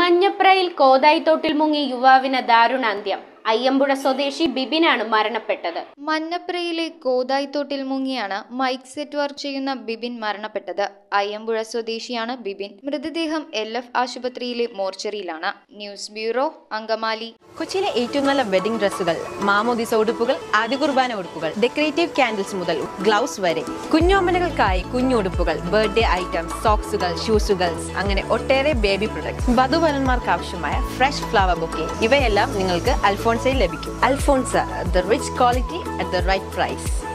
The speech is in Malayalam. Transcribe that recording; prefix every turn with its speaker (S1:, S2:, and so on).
S1: മഞ്ഞപ്രയിൽ കോതായിത്തോട്ടിൽ മുങ്ങി യുവാവിന് ദാരുണാന്ത്യം അയ്യമ്പുഴ സ്വദേശി ബിബിനാണ് മരണപ്പെട്ടത്
S2: മഞ്ഞപ്രയിലെ കോതായിത്തോട്ടിൽ മുങ്ങിയാണ് മൈക്ക് സെറ്റ് വർക്ക് ചെയ്യുന്ന ബിബിൻ മരണപ്പെട്ടത് അയ്യമ്പുഴ സ്വദേശിയാണ് ബിബിൻ മൃതദേഹം എൽ എഫ് ആശുപത്രിയിലെ മോർച്ചറിയിലാണ് ന്യൂസ് ബ്യൂറോ അങ്കമാലി
S3: കൊച്ചിയിലെ ഏറ്റവും നല്ല വെഡിംഗ് ഡ്രസ്സുകൾ മാമോദിസ ഉടുപ്പുകൾ ആദ്യ കുർബാന ഉടുപ്പുകൾ ഡെക്കറേറ്റീവ് കാൻഡിൽസ് മുതൽ ഗ്ലൗസ് വരെ കുഞ്ഞോമനകൾക്കായി കുഞ്ഞുടുപ്പുകൾ ബർത്ത്ഡേ ഐറ്റംസ് സോക്സുകൾ ഷൂസുകൾ അങ്ങനെ ഒട്ടേറെ ബേബി പ്രൊഡക്ട്സ് വധുവരന്മാർക്ക് ആവശ്യമായ ഫ്രഷ് ഫ്ലവർ ബൊക്കെ ഇവയെല്ലാം നിങ്ങൾക്ക് അൽഫോൺസയിൽ ലഭിക്കും Alphonsa the rich quality at the right price